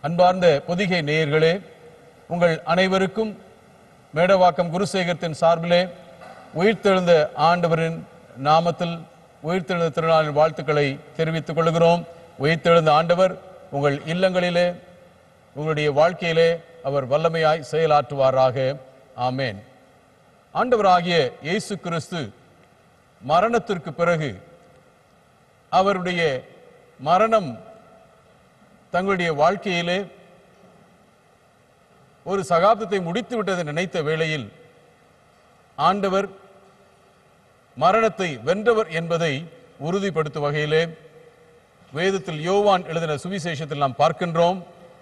அன்பார்ந்த பொதிகை நேயர்களே உங்கள் அனைவருக்கும் மேடவாக்கம் குருசேகரத்தின் சார்பிலே உயிர்த்தெழுந்த ஆண்டவரின் நாமத்தில் உயிர்த்தெழுந்த திருநாளின் வாழ்த்துக்களை தெரிவித்துக் கொள்கிறோம் உயிர்த்தெழுந்த ஆண்டவர் உங்கள் இல்லங்களிலே உங்களுடைய வாழ்க்கையிலே அவர் வல்லமையாய் செயலாற்றுவாராக ஆமேன் ஆண்டவராகிய இயேசு கிறிஸ்து மரணத்திற்கு பிறகு அவருடைய மரணம் தங்களுடைய வாழ்க்கையிலே ஒரு சகாப்தத்தை முடித்து விட்டதை நினைத்த வேளையில் ஆண்டவர் மரணத்தை வென்றவர் என்பதை உறுதிப்படுத்தும் வகையிலே வேதத்தில் யோவான் எழுதின சுவிசேஷத்தில் நாம் பார்க்கின்றோம்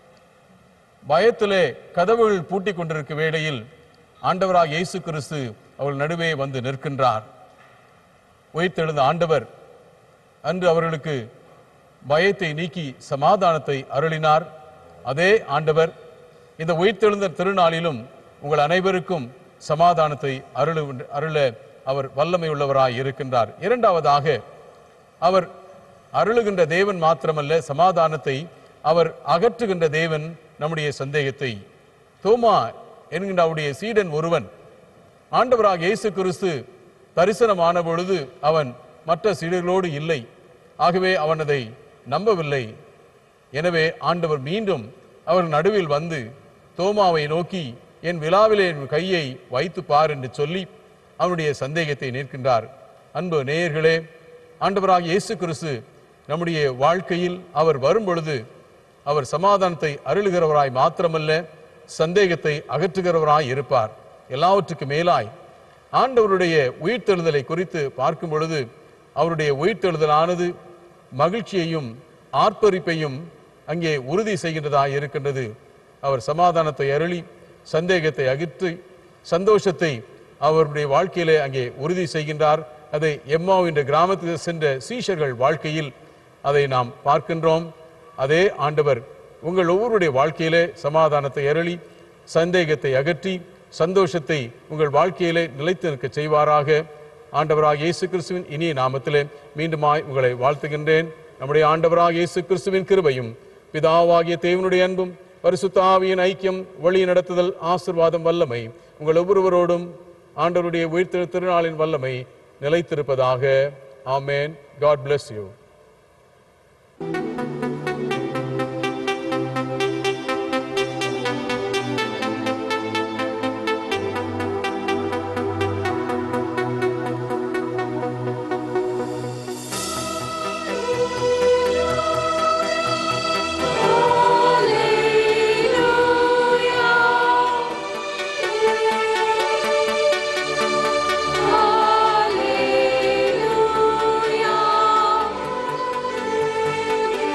பயத்திலே கதவுகள் பூட்டிக் கொண்டிருக்க வேளையில் ஆண்டவராக இயேசு கிறிஸ்து அவள் நடுவே வந்து நிற்கின்றார் உயிர்த்தெழுந்த ஆண்டவர் அன்று அவர்களுக்கு பயத்தை நீக்கி சமாதானத்தை அருளினார் அதே ஆண்டவர் இந்த உயிர்த்தெழுந்த திருநாளிலும் உங்கள் அனைவருக்கும் சமாதானத்தை அருளு அருள அவர் வல்லமை உள்ளவராய் இருக்கின்றார் இரண்டாவதாக அவர் அருளுகின்ற தேவன் மாத்திரமல்ல சமாதானத்தை அவர் அகற்றுகின்ற தேவன் நம்முடைய சந்தேகத்தை தோமா என்கின்ற அவருடைய சீடன் ஒருவன் ஆண்டவராக இயேசு கிறிஸ்து தரிசனமான பொழுது அவன் மற்ற சீடர்களோடு இல்லை ஆகவே அவன் அதை நம்பவில்லை எனவே ஆண்டவர் மீண்டும் அவர் நடுவில் வந்து தோமாவை நோக்கி என் விழாவிலே என் கையை வைத்து பார் என்று சொல்லி அவனுடைய சந்தேகத்தை நிற்கின்றார் அன்பு நேயர்களே ஆண்டவராக இயேசு கிறிஸ்து நம்முடைய வாழ்க்கையில் அவர் வரும் பொழுது அவர் சமாதானத்தை அருளுகிறவராய் மாத்திரமல்ல சந்தேகத்தை அகற்றுகிறவராய் இருப்பார் எல்லாவற்றுக்கு மேலாய் ஆண்டவருடைய உயிர்த்தெழுதலை குறித்து பார்க்கும் பொழுது அவருடைய உயிர்த்தெழுதலானது மகிழ்ச்சியையும் ஆர்ப்பரிப்பையும் அங்கே உறுதி செய்கின்றதாக இருக்கின்றது அவர் சமாதானத்தை அருளி சந்தேகத்தை அகற்றி சந்தோஷத்தை அவருடைய வாழ்க்கையிலே அங்கே உறுதி செய்கின்றார் அதை எம்மா என்ற கிராமத்துக்கு சென்ற சீஷர்கள் வாழ்க்கையில் அதை நாம் பார்க்கின்றோம் அதே ஆண்டவர் உங்கள் ஒவ்வொருடைய வாழ்க்கையிலே சமாதானத்தை அருளி சந்தேகத்தை அகற்றி சந்தோஷத்தை உங்கள் வாழ்க்கையிலே நிலைத்து நிற்க செய்வாராக ஆண்டவராக இயேசு கிறிஸ்துவின் இனிய நாமத்திலே மீண்டுமாய் உங்களை வாழ்த்துகின்றேன் நம்முடைய ஆண்டவராக இயேசு கிறிஸ்துவின் கிருபையும் பிதாவாகிய தேவனுடைய அன்பும் பரிசுத்த ஆவியின் ஐக்கியம் வழி நடத்துதல் ஆசிர்வாதம் வல்லமை உங்கள் ஒவ்வொருவரோடும் ஆண்டவருடைய உயிர்த்தெழு திருநாளின் வல்லமை நிலைத்திருப்பதாக amen God bless you Hallelujah.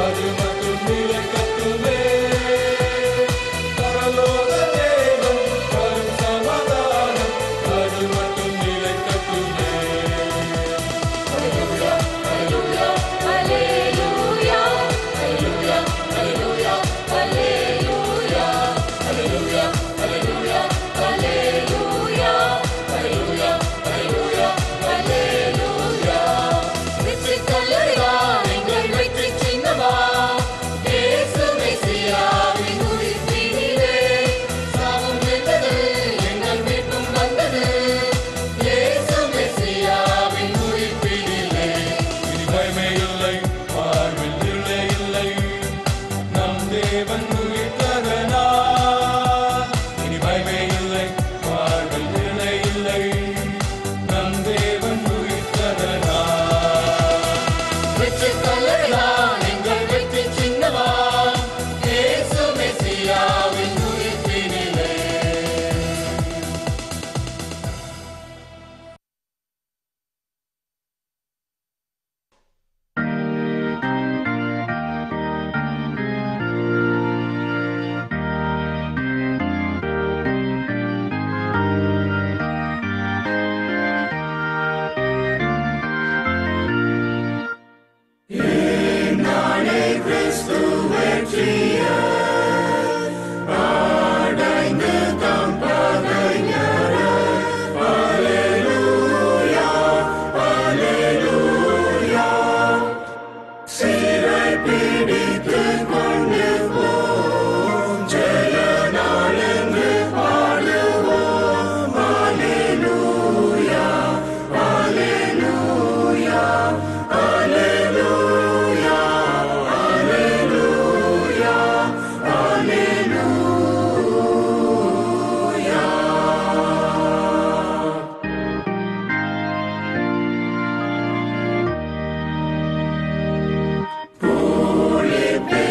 அது மட்டும் நிலைக்கட்டுமே பரலோக தேவன் வரும் சமாதானம் அது மட்டும் நிலைக்கட்டுமே இனி பயமே இல்லை வாழ்வில் இருளே இல்லை நம் தேவன் உயிர்த்ததனால் இனி பயமே இல்லை வாழ்வில் இருளே இல்லை நம் தேவன் உயிர்த்ததனால் எங்கள் வெற்றி சின்னவா இயேசு மெசியாவின் உயிர்ப்பினிலே Holy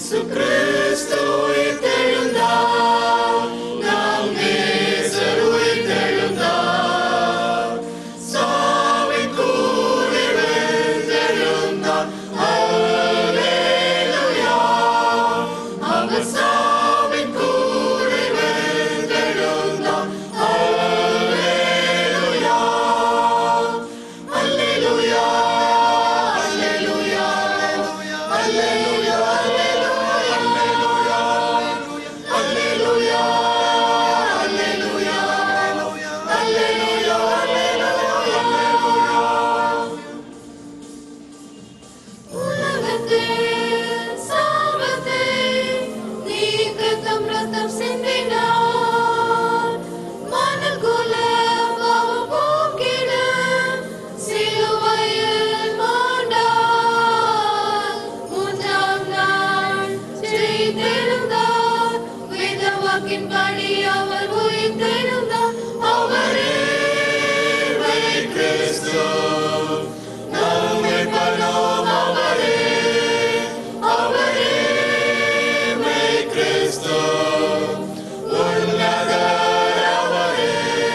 இயேசு கிறிஸ்து உயிர்த்தெழுந்தார். நம் நேசர் உயிர்த்தெழுந்தார். சாவின் கூறி வென்றெழுந்தார். அல்லேலூயா. அவர் சாவின் கூறி வென்றெழுந்தார். அல்லேலூயா. அல்லேலூயா. அல்லேலூயா. அல்லேலூயா. அல்லேலூயா. அல்லேலூயா. அல்லேலூயா. உலகத்தில் சாபத்தை நீக்கத்தம் ரத்தம் சிந்தினார். மணல் குல பாவம் போக்கிட சிலுவையில் மாண்டார். மூன்றாம் நாள் செய்தெழுந்தார். வேதவாக்கின்படி அவர் உயிர்த்தெழுந்தார். அவரே கிறிஸ்து நம்மை பலோம் அவரே அவரே மெய் கிறிஸ்து உன்னதர் அவரே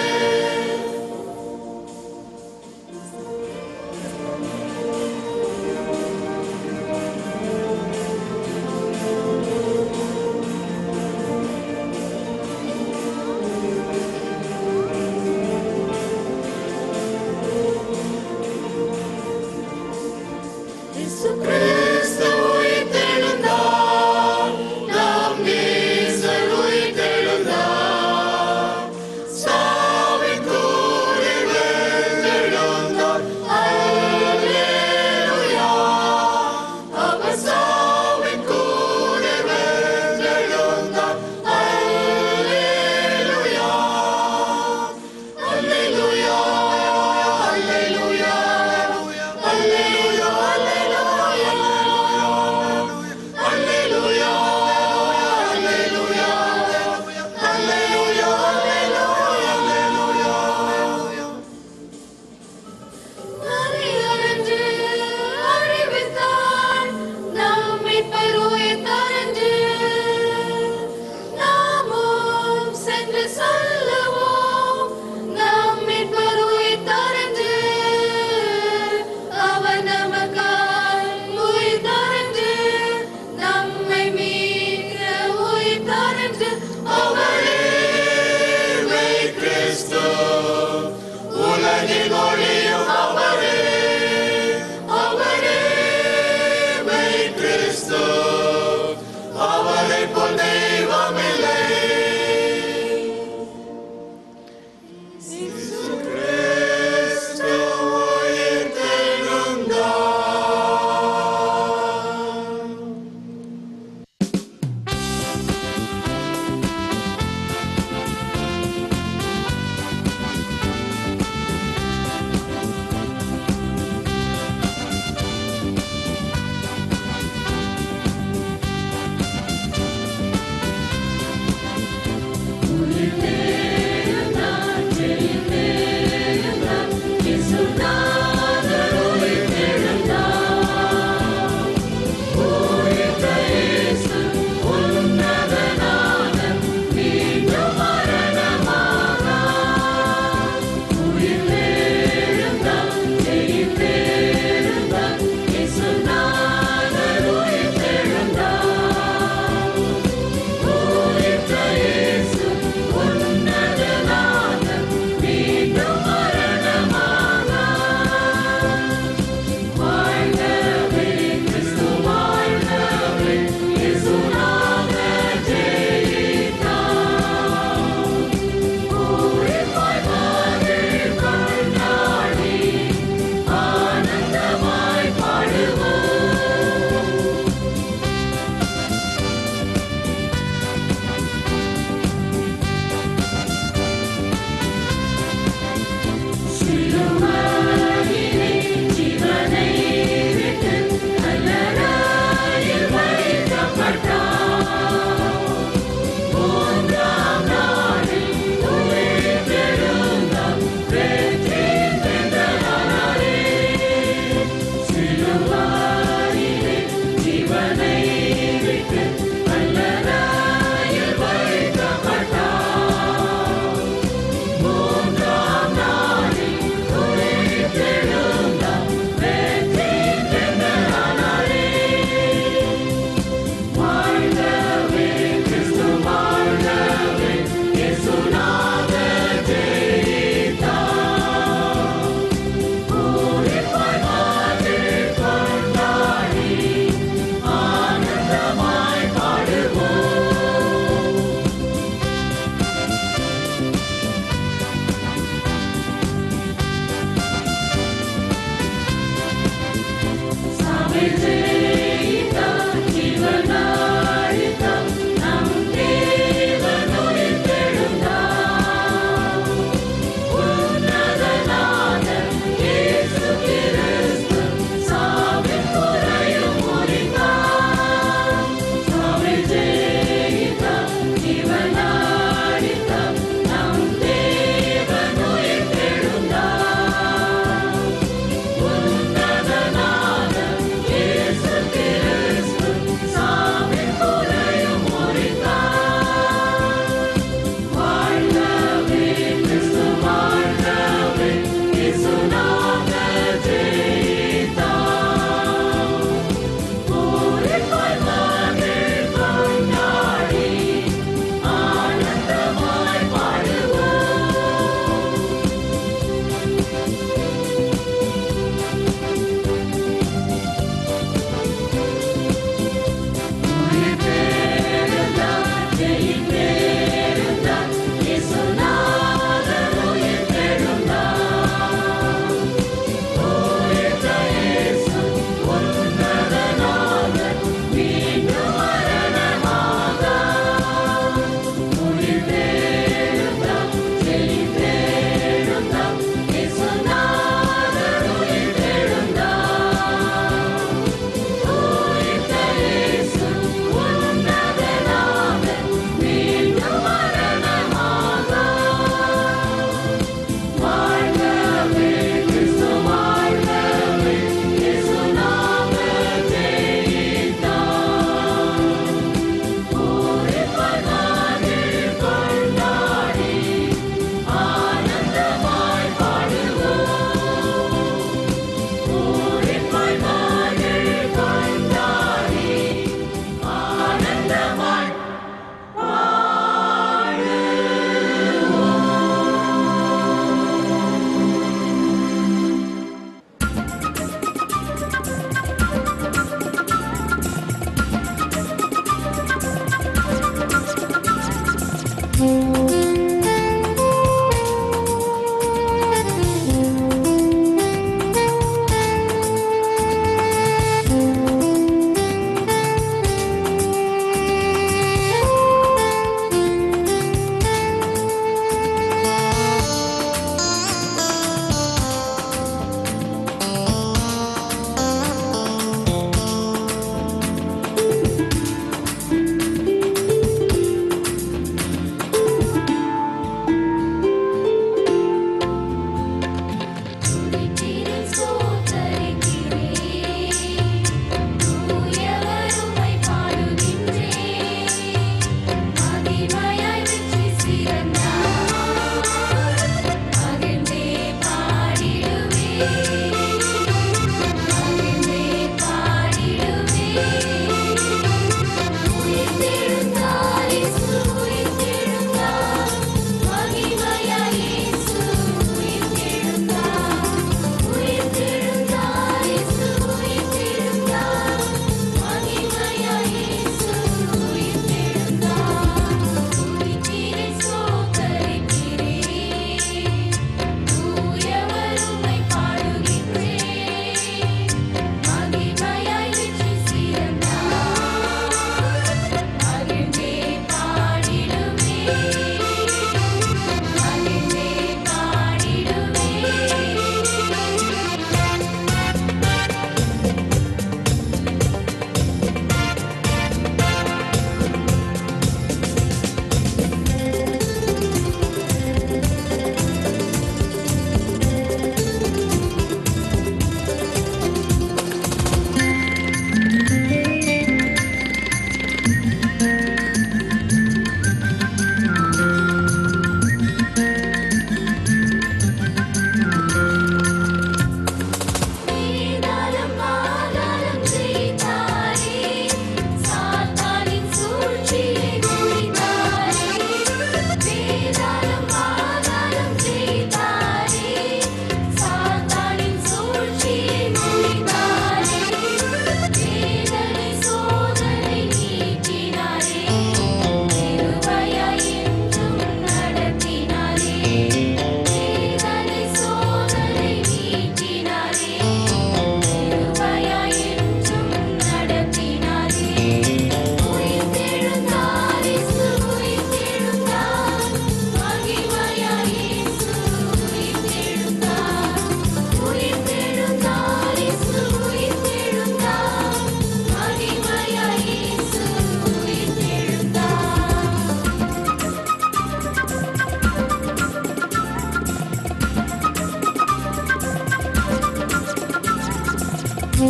இயேசு கிறிஸ்து உயிர்த்தெழுந்தார். நம் நேசர் உயிர்த்தெழுந்தார். சாவின் கூறி வென்றெழுந்தார். அல்லேலூயா. அவர் சாவின் கூறி வென்றெழுந்தார். அல்லேலூயா. அல்லேலூயா. அல்லேலூயா. அல்லேலூயா. அல்லேலூயா.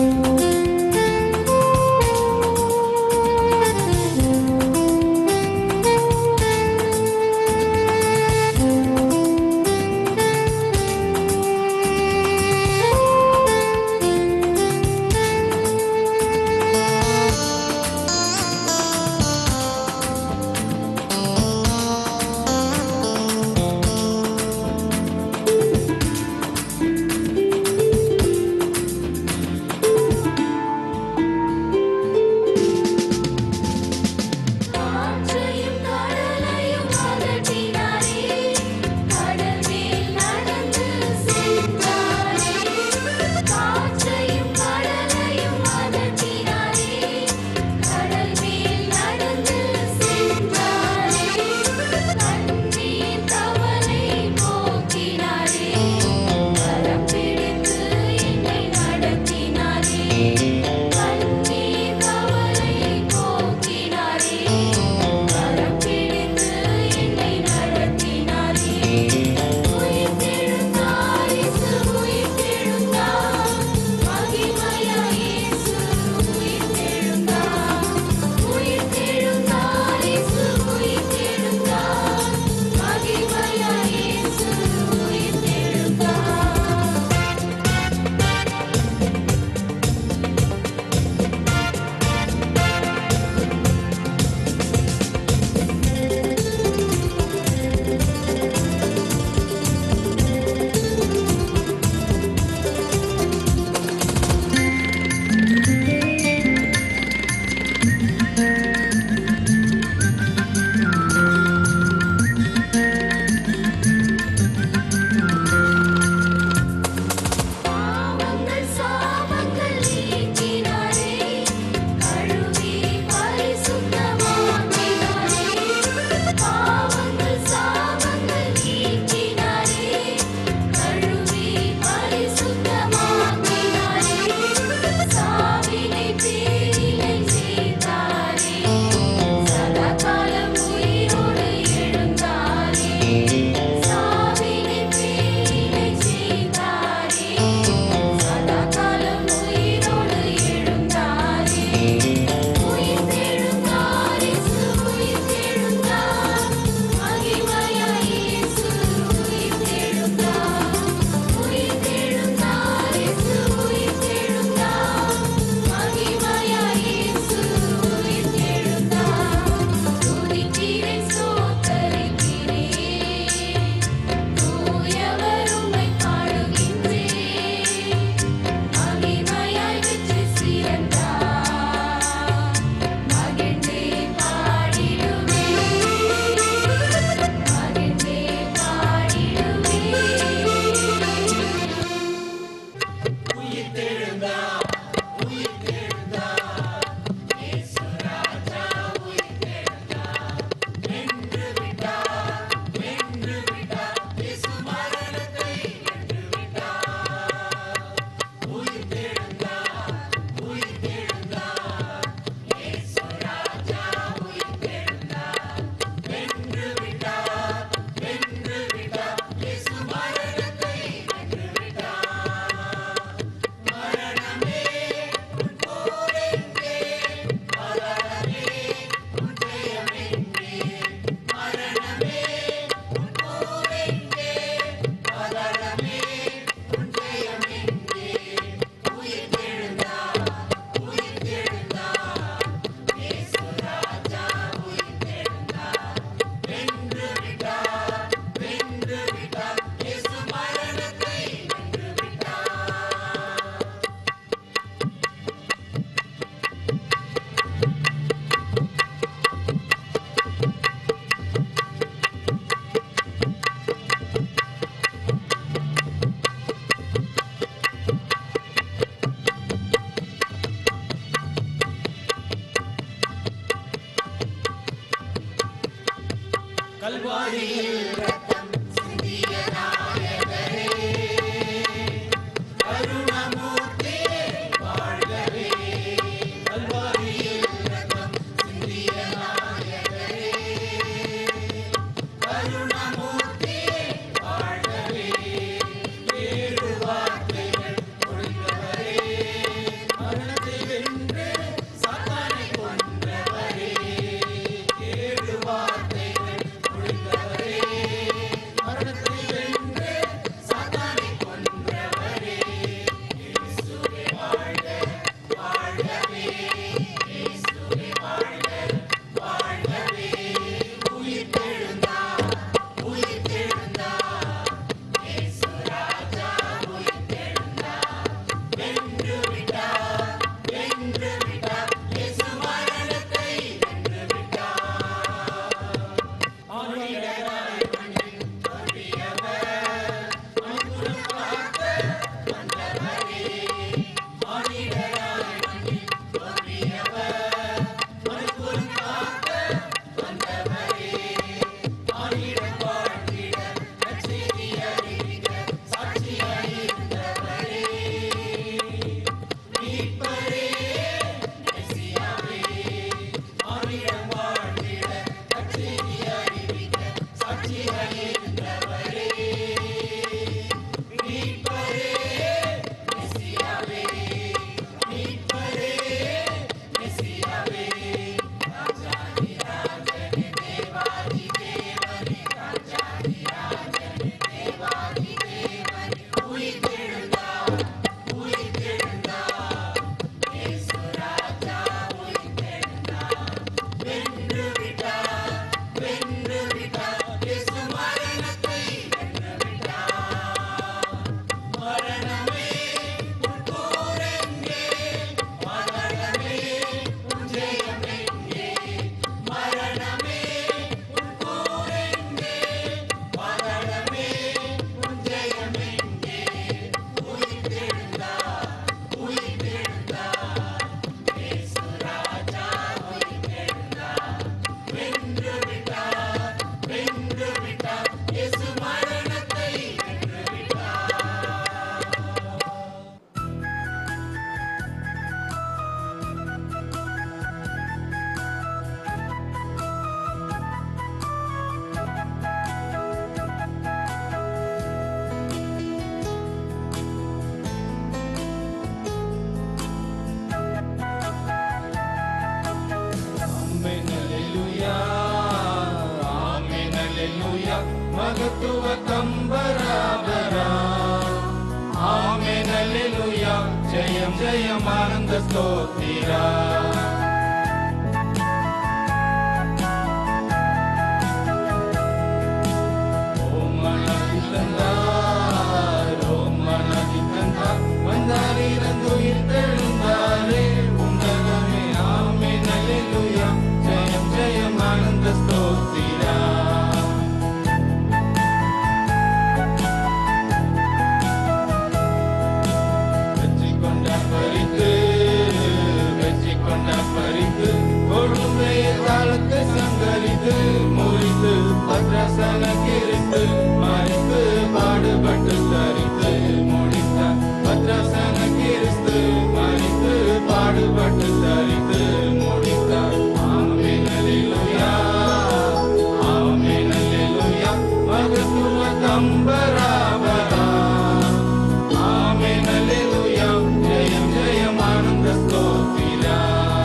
ஆ மகத்துவ கம்பராபரா ஆமென் அல்லேலூயா ஜெயம் ஜெயம் ஆனந்த ஸ்தோத்திரா ஓம் மனதி தந்தார் ஓம் மனதி தந்தார் வந்தார் இறந்து உயிர் தெழுந்தாரே உன்னதமே ஆமென் அல்லேலூயா ஜெயம் ஜெயம் ஆனந்த ஸ்தோத்திரா வெற்றி கொண்டார் பறித்து வெற்றி கொண்டார் பறித்து கொழுந்தைய காலத்தை சங்கரித்து முறித்து பத்ராசன கிரித்து மறித்து பாடுபட்டு தரித்து முடித்தார் பத்ராசன கிறிஸ்து மறித்து பாடுபட்டு தரித்து முடித்தார் ஆமென் அல்லேலூயா ஆமென் அல்லேலூயா மகத்துவ கம்பராபரா ஆமென் அல்லேலூயா ஜெயம் ஜெயம் ஆனந்த ஸ்தோத்திரா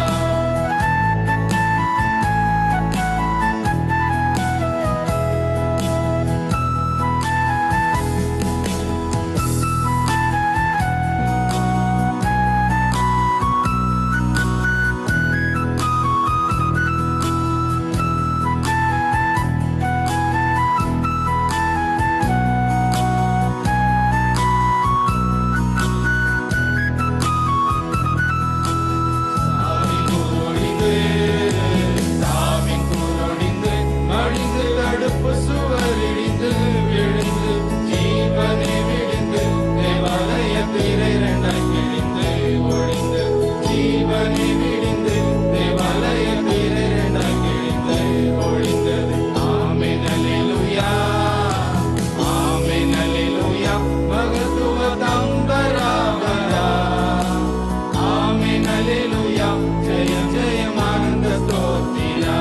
சாவின் கூரொழிந்து, சாவின் கூரொழிந்து, மடிந்து தடுப்பு சுவர் இடிந்து, விழுந்து, ஜீவனை விடிந்து, தேவாலய திரை இரண்டாய் கிழிந்து, ஒழிந்து, ஜீவனை விடிந்து, தேவாலய திரை இரண்டாய் கிழிந்து, ஒழிந்தது. ஆமென் அல்லேலூயா, ஆமென் அல்லேலூயா, மகத்துவ தம்பராவரா ஆமென் அல்லேலூயா ஜெயம் ஜெயம் ஆனந்த ஸ்தோத்திரா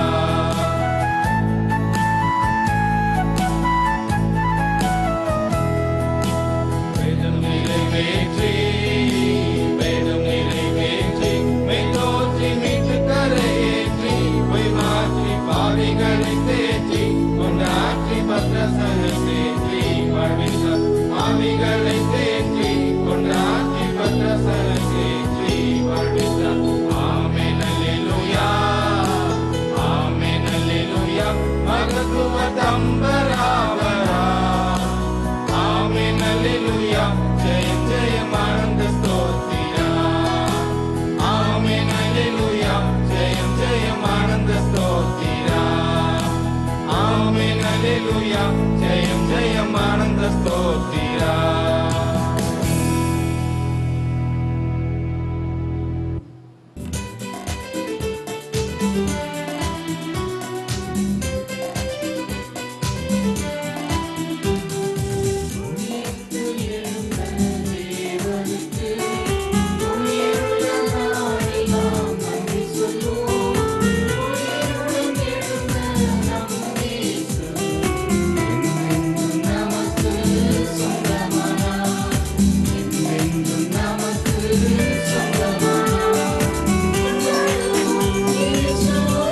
வேதம் நிறைவேற்றி வேதம் நிறைவேற்றி மெய்தோற்றி மீட்டு கரையேற்றி பொய் மாற்றி பாவிகளை தேற்றி கொண்டாற்றி பத்ரசனை தேற்றி வாழ்வித்த பாவிகளை தேற்றி கொண்டாற்றி பத்ரசனை தேற்றி வாழ்வித்த ஆமென் அல்லேலூயா ஆமென் அல்லேலூயா மகத்துவ தம்பராவரா ஆமென் அல்லேலூயா ஜெயம் ஜெயம் ஆனந்த ஸ்தோத்திரா ஆமென் அல்லேலூயா ஜெயம் ஜெயம் ஆனந்த ஸ்தோத்திரா ஆமென் அல்லேலூயா ஜெயம் ஜெயம் ஆனந்த ஸ்தோத்திரா நமக்கு சொந்தமான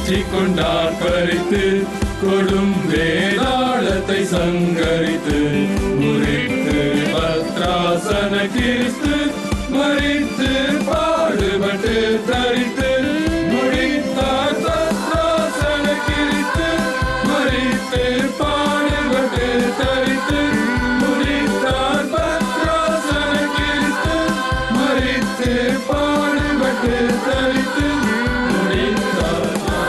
வெற்றி கொண்டார் பறித்து கொடும் வேதாளத்தை சங்கரித்து முறித்து பத்ராசன கிறிஸ்து மறித்து பாடுபட்டு தரித்து முடித்தார் பத்ராசன கிறிஸ்து மறித்து பாடுபட்டு தரித்து முடித்தார் பத்ராசன கிறிஸ்து மறித்து பாடுபட்டு தரித்து முடித்தார்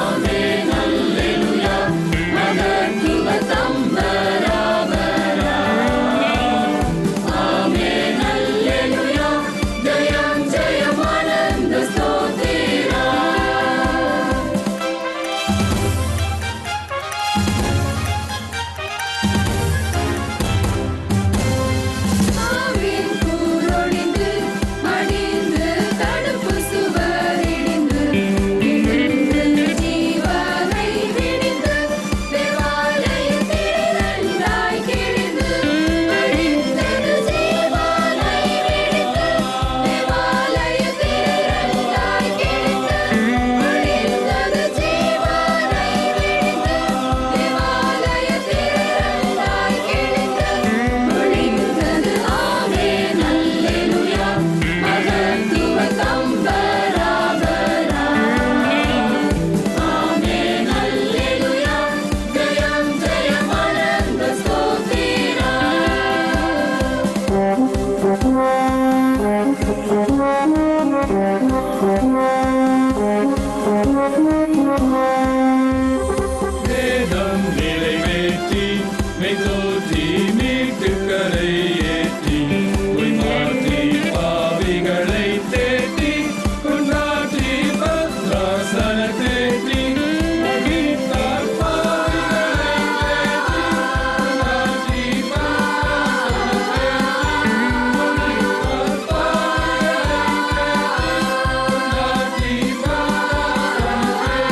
மடிந்து தடுப்பு சுவர் இடிந்து விழுந்து ஜீவனை விடிந்து தேவாலயத்தில் நன்றாய் கிழிந்து மடிந்தது ஜீவனை விடிந்து தேவாலயத்தில் நன்றாய் கிழிந்து மடிந்தது ஜீவனை விடிந்து தேவாலயத்தில் நன்றாய் கிழிந்து முடிந்தது ஆமே நல்லேலுயா மகத்துவ தம்பராபரா ஆமே நல்லேலுயா ஜெயம் ஜெயம் ஆனந்த ஸ்தோத்திரா வேதம் நிறைவேற்றி மெய்தோற்றி மீட்டு கரை ஏற்றி பொய் மாற்றி பாவிகளை தேற்றி கொண்டாற்றி பத்ராசன தேற்றி மகிழ்ந்தார் பாவிகளை தேற்றி கொண்டாற்றி பத்ராசன தேற்றி மகிழ்ந்தார் பாவிகளை தேற்றி கொண்டாற்றி பத்ராசன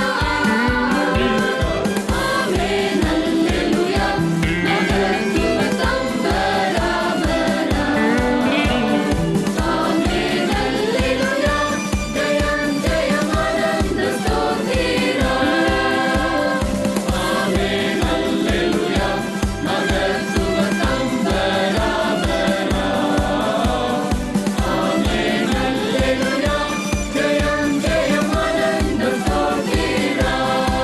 ஆமே நல்லேலுயா மகத்துவ தம்பராபரா ஆமே நல்லேலுயா ஜெயம் ஜெயம் ஆனந்த ஸ்தோத்திரா ஆமே நல்லேலுயா மகத்துவ தம்பராபரா ஆமே நல்லேலுயா ஜெயம் ஜெயம் ஆனந்த ஸ்தோத்திரா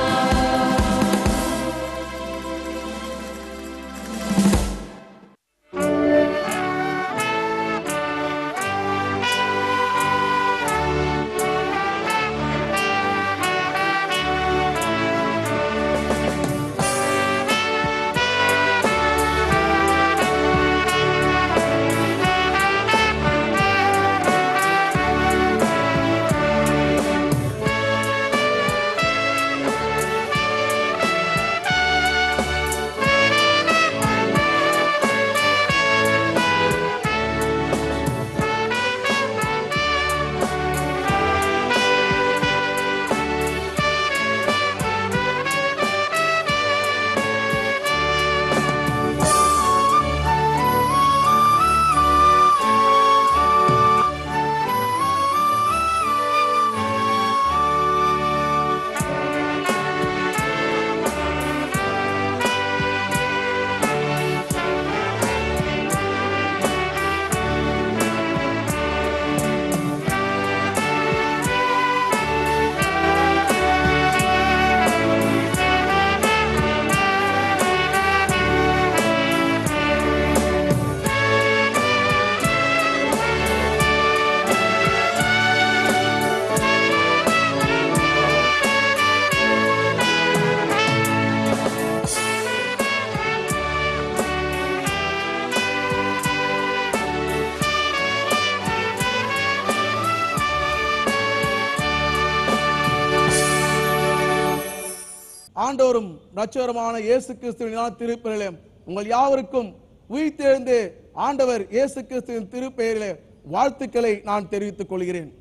ஆண்டவரும் ரட்சகருமான இயேசு கிறிஸ்துவின் திருப்பெயரிலே உங்கள் யாவருக்கும் உயிர்த்தெழுந்து ஆண்டவர் இயேசு கிறிஸ்துவின் திருப்பெயரிலே வாழ்த்துக்களை நான் தெரிவித்துக் கொள்கிறேன்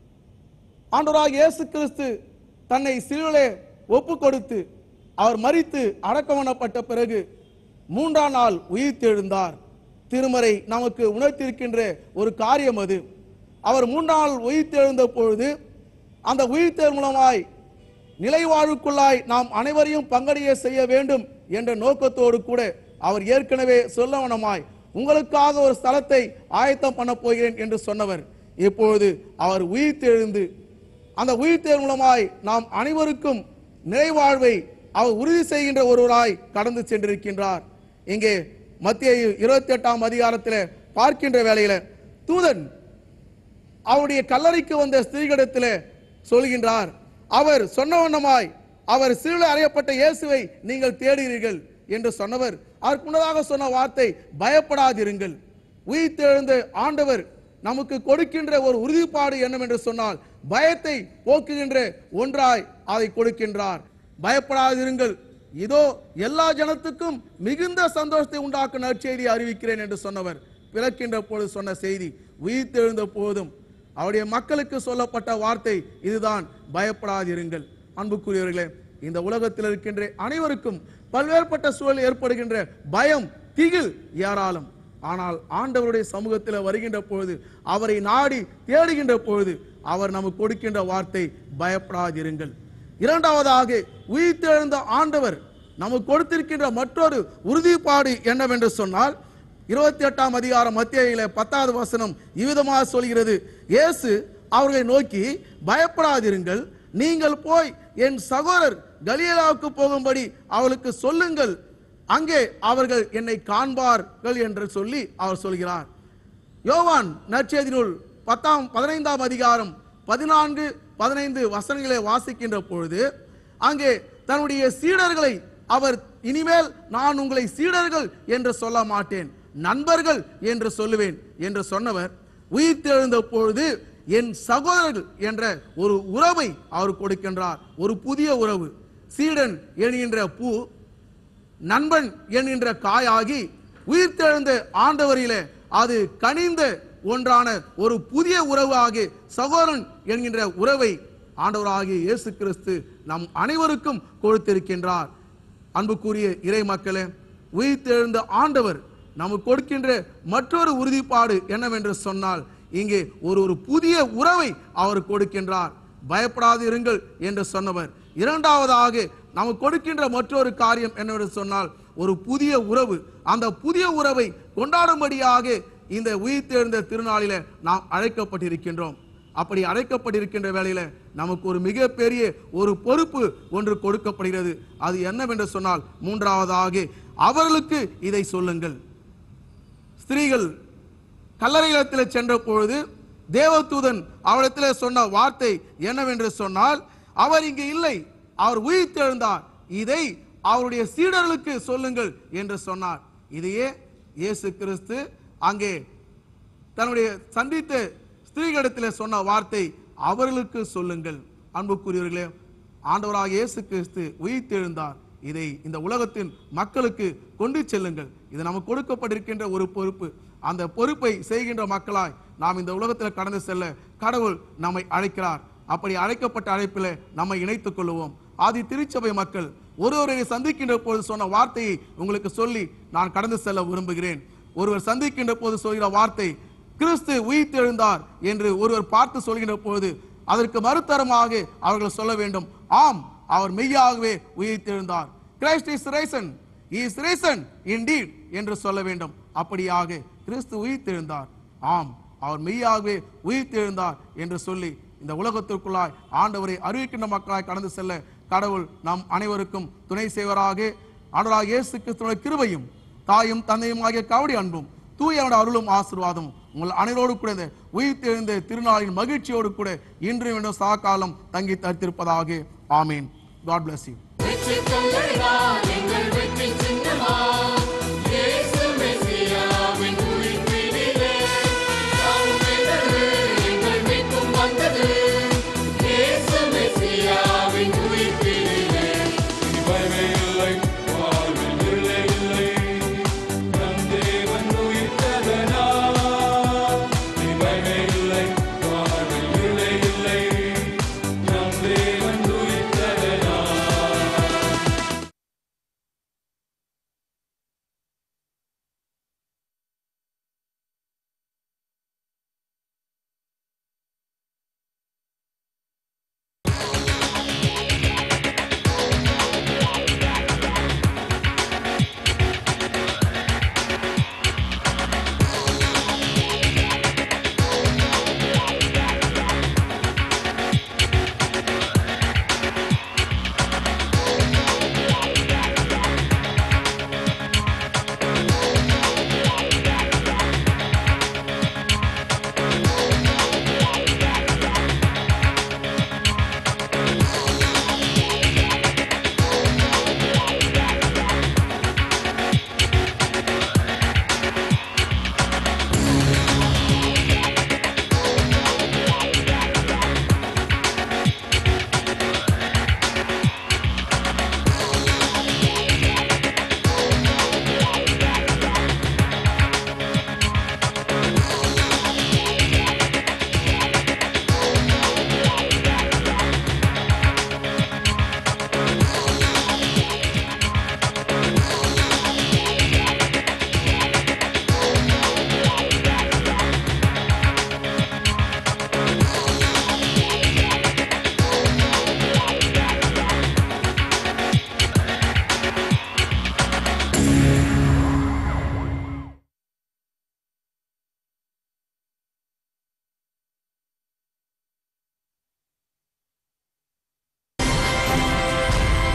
ஆண்டவராக இயேசு கிறிஸ்து தன்னை சிலுவிலே ஒப்பு கொடுத்து அவர் மரித்து அடக்கம் பண்ணப்பட்ட பிறகு மூன்றாம் நாள் உயிர்த்தெழுந்தார் திருமறை நமக்கு உணர்த்தியிருக்கின்ற ஒரு காரியம் அது அவர் மூன்றாம் நாள் உயிர்த்தெழுந்த பொழுது அந்த உயிர்த்தெழு மூலமாய் நிலைவாழ்வுக்குள்ளாய் நாம் அனைவரையும் பங்கடைய செய்ய வேண்டும் என்ற நோக்கத்தோடு கூட அவர் ஏற்கனவே சொல்லவனமாய் உங்களுக்காக ஒரு ஸ்தலத்தை ஆயத்தம் பண்ண போகிறேன் என்று சொன்னவர் இப்பொழுது அவர் உயிர்த்தெழுந்து அந்த உயிர்த்தெழு மூலமாய் நாம் அனைவருக்கும் நிறைவாழ்வை அவர் உறுதி செய்கின்ற ஒருவராய் கடந்து சென்றிருக்கின்றார் இங்கே மத்திய இருபத்தி எட்டாம் அதிகாரத்தில் பார்க்கின்ற வேளையில தூதன் அவருடைய கல்லறைக்கு வந்த ஸ்திரீகளிடத்தில் சொல்கின்றார் அவர் சொன்ன வண்ணமாய் அவர் சிறுல அறையப்பட்ட இயேசுவை நீங்கள் தேடுகிறீர்கள் என்று சொன்னவர் அதற்கு முன்னதாக சொன்ன வார்த்தை பயப்படாதிருங்கள் உயிர்த்தெழுந்த ஆண்டவர் நமக்கு கொடுக்கின்ற ஒரு உறுதிப்பாடு என்னவென்று சொன்னால் பயத்தை போக்குகின்ற ஒன்றாய் அதை கொடுக்கின்றார் பயப்படாதிருங்கள் இதோ எல்லா ஜனத்துக்கும் மிகுந்த சந்தோஷத்தை உண்டாக்கும் நற்செய்தியை அறிவிக்கிறேன் என்று சொன்னவர் பிறக்கின்ற பொழுது சொன்ன செய்தி உயிர்த்தெழுந்த போதும் அவருடைய மக்களுக்கு சொல்லப்பட்ட வார்த்தை இதுதான் பயப்படாதிருங்கள் அன்புக்குரியவர்களே இந்த உலகத்தில் இருக்கின்ற அனைவருக்கும் பல்வேறுபட்ட சூழல் ஏற்படுகின்ற பயம் திகில் ஏராளம் ஆனால் ஆண்டவருடைய சமூகத்தில் வருகின்ற பொழுது அவரை நாடி தேடுகின்ற பொழுது அவர் நமக்கு கொடுக்கின்ற வார்த்தை பயப்படாதிருங்கள் இரண்டாவதாக உயிர்த்தெழுந்த ஆண்டவர் நமக்கு கொடுத்திருக்கின்ற மற்றொரு உறுதிப்பாடு என்னவென்று சொன்னால் இருபத்தி எட்டாம் அதிகாரம் மத்தியில பத்தாவது வசனம் இவ்விதமாக சொல்கிறது இயேசு அவர்களை நோக்கி பயப்படாதிருங்கள் நீங்கள் போய் என் சகோதரர் கலியலாவுக்கு போகும்படி அவளுக்கு சொல்லுங்கள் அங்கே அவர்கள் என்னை காண்பார்கள் என்று சொல்லி அவர் சொல்கிறார் யோவான் நற்செய்தி நூல் பத்தாம் பதினைந்தாம் அதிகாரம் பதினான்கு பதினைந்து வசனங்களை வாசிக்கின்ற பொழுது அங்கே தன்னுடைய சீடர்களை அவர் இனிமேல் நான் உங்களை சீடர்கள் என்று சொல்ல மாட்டேன் நண்பர்கள் என்று சொல்லுவேன் என்று சொன்னவர் உயிர்த்தெழுந்த பொழுது என் சகோதரர்கள் என்ற ஒரு உறவை அவர் கொடுக்கின்றார் ஒரு புதிய உறவு சீடன் என்கின்ற பூ நண்பன் என்கின்ற காயாகி உயிர்த்தெழுந்த ஆண்டவரிலே அது கனிந்த ஒன்றான ஒரு புதிய உறவாகி சகோதரன் என்கின்ற உறவை ஆண்டவராகிய இயேசு கிறிஸ்து நம் அனைவருக்கும் கொடுத்திருக்கின்றார் அன்புக்குரிய இறை மக்களே உயிர்த்தெழுந்த ஆண்டவர் நமக்கு கொடுக்கின்ற மற்றொரு உறுதிப்பாடு என்னவென்று சொன்னால் இங்கே ஒரு ஒரு புதிய உறவை அவர் கொடுக்கின்றார் பயப்படாது இருங்கள் என்று சொன்னவர் இரண்டாவதாக நமக்கு கொடுக்கின்ற மற்றொரு காரியம் என்னவென்று சொன்னால் ஒரு புதிய உறவு அந்த புதிய உறவை கொண்டாடும்படியாக இந்த உயிர்த்தெழுந்த திருநாளில நாம் அழைக்கப்பட்டிருக்கின்றோம் அப்படி அழைக்கப்பட்டிருக்கின்ற வேளையில நமக்கு ஒரு மிகப்பெரிய ஒரு பொறுப்பு ஒன்று கொடுக்கப்படுகிறது அது என்னவென்று சொன்னால் மூன்றாவதாக அவர்களுக்கு இதை சொல்லுங்கள் ஸ்திரீகள் கல்லறையிடத்தில் சென்ற பொழுது தேவதூதன் அவரிடத்தில் சொன்ன வார்த்தை என்னவென்று சொன்னால் அவர் இங்கு இல்லை அவர் உயிர்த்தெழுந்தார் இதை அவருடைய சீடர்களுக்கு சொல்லுங்கள் என்று சொன்னார் இதையே இயேசு கிறிஸ்து அங்கே தன்னுடைய சந்தித்த ஸ்திரீகளிடத்தில் சொன்ன வார்த்தை அவர்களுக்கு சொல்லுங்கள் அன்புக்குரியவர்களே ஆண்டவராக இயேசு கிறிஸ்து உயிர்த்தெழுந்தார் இதை இந்த உலகத்தின் மக்களுக்கு கொண்டு செல்லுங்கள் இது நமக்கு கொடுக்கப்பட்டிருக்கின்ற ஒரு பொறுப்பு அந்த பொறுப்பை செய்கின்ற மக்களாய் நாம் இந்த உலகத்தில் கடந்து செல்ல கடவுள் நம்மை அழைக்கிறார் அப்படி அழைக்கப்பட்ட அழைப்பில் நம்மை இணைத்துக் கொள்வோம் ஆதி திருச்சபை மக்கள் ஒருவரை சந்திக்கின்ற போது சொன்ன வார்த்தையை உங்களுக்கு சொல்லி நான் கடந்து செல்ல விரும்புகிறேன் ஒருவர் சந்திக்கின்ற போது சொல்கிற வார்த்தை கிறிஸ்து உயிர்த்தெழுந்தார் என்று ஒருவர் பார்த்து சொல்கின்ற போது அதற்கு மறுத்தரமாக அவர்கள் சொல்ல வேண்டும் ஆம் அவர் மெய்யாகவே உயிர்த்தெழுந்தார் Christ is risen is risen indeed என்று சொல்ல வேண்டும் அப்படியாக கிறிஸ்து உயிர்த்தெழுந்தார் ஆம் அவர் மெய்யாகவே உயிர்த்தெழுந்தார் என்று சொல்லி இந்த உலகத்திற்குள்ளாய் ஆண்டவரை அறிவிக்கின்ற மக்களாய் கடந்து செல்ல கடவுள் நம் அனைவருக்கும் துணை செய்வராக ஆண்டவராக இயேசு கிறிஸ்துவோட கிருபையும் தாயும் தந்தையும் ஆகிய கவடி அன்பும் தூயவன அருளும் ஆசீர்வாதம் உங்கள் அனைவரோடு கூட இந்த உயிர்த்தெழுந்த திருநாளின் மகிழ்ச்சியோடு கூட இன்று வேண்டும் சாக்காலம் தங்கி தரித்திருப்பதாக ஆமீன் காட் bless you வெற்றி கொள்ளடா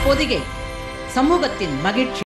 பொதிகை சமூகத்தின் மகிழ்ச்சி